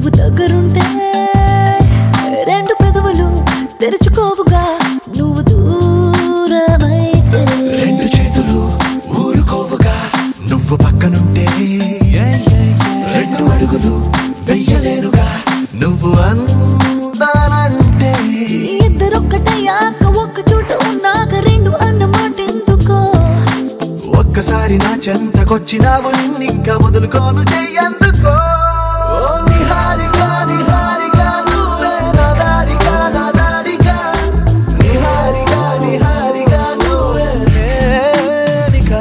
నువ్వు దగ్గరుంటే రెండు పెదవులు తెరుచుకోవుగా నువ్వు దూరమైతే రెండు చేతులు ఊరుకోవుగా నువ్వు పక్కనుంటే రెండు అడుగులు వెయ్యలేరుగా నువ్వు అందానంటే ఇద్దరొక్కటయ్యాక ఒక్క చోట ఉన్నాక రెండు అన్నమాట ఎందుకో ఒక్కసారి నా చెంతకొచ్చినావు నిన్నింకా వదులుకోను చెయ్యందుకో ఓ నిహారిగా నిహారిగా నువ్వే నా దారిగా నా దారిగా నిహారిగా నిహారిగా నువ్వే నేనిగా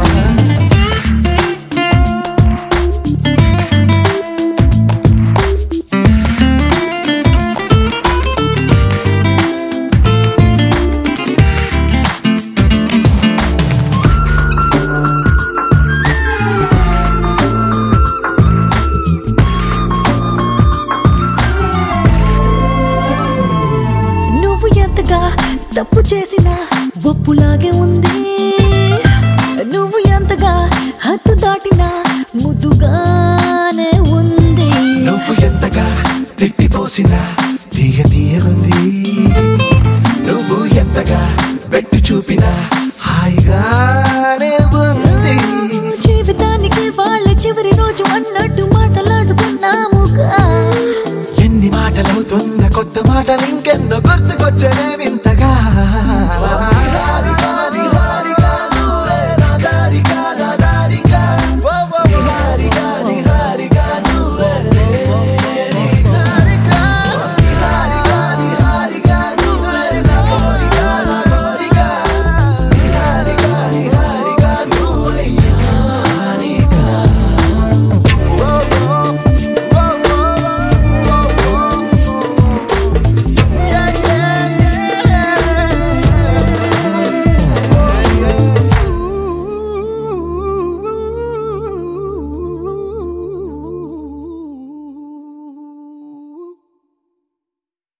నువ్వు ఎంతగా తప్పు చేసినా ఒప్పులాగే ఉంది నువ్వు ఎంతగా హద్దు దాటినా ముద్దుగానే ఉంది నువ్వు ఎంతగా తిట్టిపోసినా తీయ తీయగుంది నువ్వు ఎంతగా పెట్టి చూపినా హాయిగానే ఉంది జీవితానికి వాళ్ళ చివరి రోజు అన్నట్టు మాటలాడుకున్నాముగా ఎన్ని మాటలవుతున్న కొత్త మాటలు ఇంకా